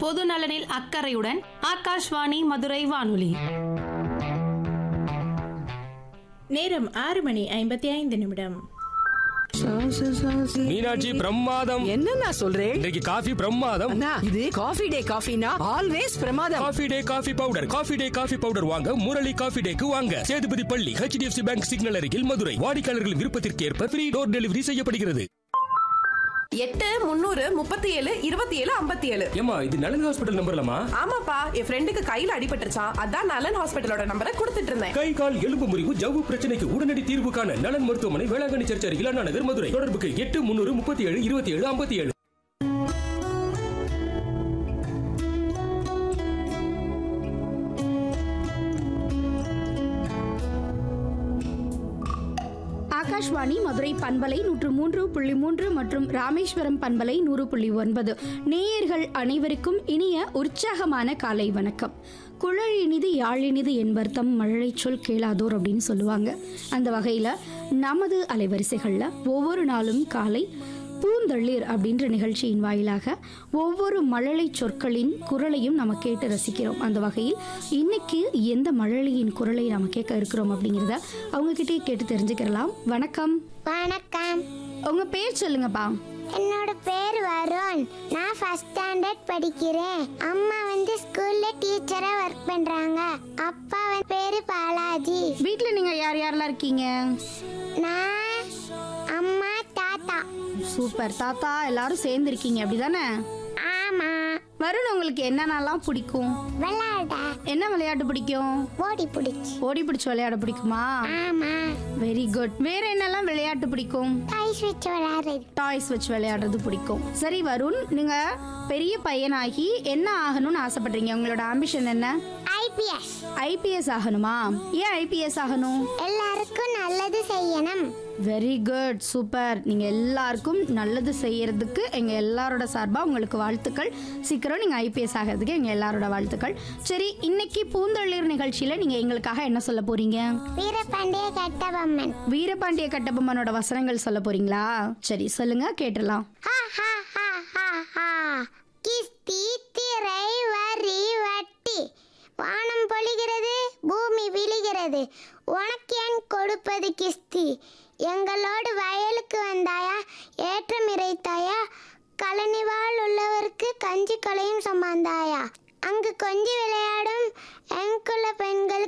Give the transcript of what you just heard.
பொது நலனில் அக்கறையுடன் ஆகாஷ்வாணி மதுரை வானொலி நேரம் ஆறு மணி ஐம்பத்தி ஐந்து நிமிடம் மீனாட்சி பிரமாதம் என்ன நான் சொல்றேன் இன்றைக்கு காஃபி பிரமாதம் அண்ணா இது காஃபி டே காஃபினா ஆல்வேஸ் பிரமாதம் coffee day coffee powder coffee day coffee powder வாங்க முரளி காஃபி டேக்கு வாங்க சேதுபதி பள்ளி ஹெச்டிஎஃப்சி பேங்க் சிக்னல் அருகில் மதுரை வாடிக்கையாளர்கள் விருப்பத்திற்கு ஏற்ப ஃப்ரீ டோர் டெலிவரி செய்யப்படுகிறது எட்டு முந்நூறு முப்பத்தி ஏழு இருபத்தி ஏழு ஐம்பத்தி ஏழு ஏமா இது நலன் ஹாஸ்பிட்டல் நம்பர்லமா ஆமாப்பா என் ஃப்ரெண்டுக்கு கையில அடிபட்டுருச்சான் அதான் நலன் ஹாஸ்பிட்டலோட நம்பரை கொடுத்துட்டு இருந்தேன் கை கால் எலும்பு முறிவு ஜவ்வு பிரச்சனைக்கு உடனடி தீர்வு காண நலன் மருத்துவமனை வேளாங்கண்ணி சர்ச் அருகில் அண்ணா நகர் மதுரை தொடர்புக்கு எட்டு முன்னூறு முப்பத்தி ஏழு இருபத்தி ஏழு ஐம்பத்தி ஏழு ஆகாஷ்வாணி மதுரை பண்பலை நூற்று மூன்று புள்ளி மூன்று மற்றும் ராமேஸ்வரம் பண்பலை நூறு புள்ளி ஒன்பது நேயர்கள் அனைவருக்கும் இனிய உற்சாகமான காலை வணக்கம் குழல் இனிது யாழ் இனிது என்பர்த்தம் மழலை சொல் கேளாதோர் அப்படின்னு சொல்லுவாங்க அந்த வகையில் நமது அலைவரிசைகளில் ஒவ்வொரு நாளும் காலை பூந்தளிர் அப்படின்ற நிகழ்ச்சியின் வாயிலாக ஒவ்வொரு மழலை சொற்களின் குரலையும் நம்ம கேட்டு ரசிக்கிறோம் அந்த வகையில் இன்னைக்கு எந்த மழலையின் குரலை நம்ம கேட்க இருக்கிறோம் அப்படிங்கிறத அவங்க கிட்டே கேட்டு தெரிஞ்சுக்கிறலாம் வணக்கம் வணக்கம் உங்க பேர் சொல்லுங்கப்பா என்னோட பேர் வருண் நான் ஃபர்ஸ்ட் ஸ்டாண்டர்ட் படிக்கிறேன் அம்மா வந்து ஸ்கூல்ல டீச்சரா ஒர்க் பண்றாங்க அப்பா வந்து பேரு பாலாஜி வீட்டில் நீங்க யார் யாரெல்லாம் இருக்கீங்க நான் அம்மா தாத்தா சூப்பர் தாத்தா எல்லாரும் சேர்ந்து இருக்கீங்க அப்படிதானே ஆமா வருண் உங்களுக்கு என்னென்னலாம் பிடிக்கும் விளையாட என்ன விளையாட்டு பிடிக்கும் ஓடி பிடிச்சி ஓடி பிடிச்சி விளையாட பிடிக்குமா ஆமா வெரி குட் வேற என்னெல்லாம் விளையாட்டு பிடிக்கும் டைஸ் வச்சு விளையாடுறது டாய்ஸ் வச்சு விளையாடுறது பிடிக்கும் சரி வருண் நீங்க பெரிய பையனாகி என்ன ஆகணும்னு ஆசைப்படுறீங்க உங்களோட ஆம்பிஷன் என்ன ஐபிஎஸ் ஐபிஎஸ் ஆகணுமா ஏன் ஐபிஎஸ் ஆகணும் எல்லாருக்கும் நல்லது செய்யணும் வெரி குட் சூப்பர் நீங்க எல்லாருக்கும் நல்லது செய்யறதுக்கு எங்க எல்லாரோட சார்பா உங்களுக்கு வாழ்த்துக்கள் சீக்கிரம் நீங்க ஐபிஎஸ் ஆகிறதுக்கு எங்க எல்லாரோட வாழ்த்துக்கள் சரி இன்னைக்கு பூந்தளிர் நிகழ்ச்சியில நீங்க எங்களுக்காக என்ன சொல்ல போறீங்க வீரபாண்டிய கட்டபொம்மன் வீரபாண்டிய கட்டபொம்மனோட வசனங்கள் சொல்ல போறீங்களா சரி சொல்லுங்க கேட்டுடலாம் ஹா ஹா ஹா ஹா ஹா கிஸ்தி திரை வரி வட்டி வானம் பொழிகிறது பூமி விழுகிறது உனக்கு ஏன் கொடுப்பது கிஸ்தி எங்களோடு வயலுக்கு வந்தாயா ஏற்றம் இறைத்தாயா கழனிவாள் உள்ளவருக்கு கஞ்சி கலையும் சுமந்தாயா அங்கு கொஞ்சி விளையாடும் எங்குள்ள பெண்களுக்கு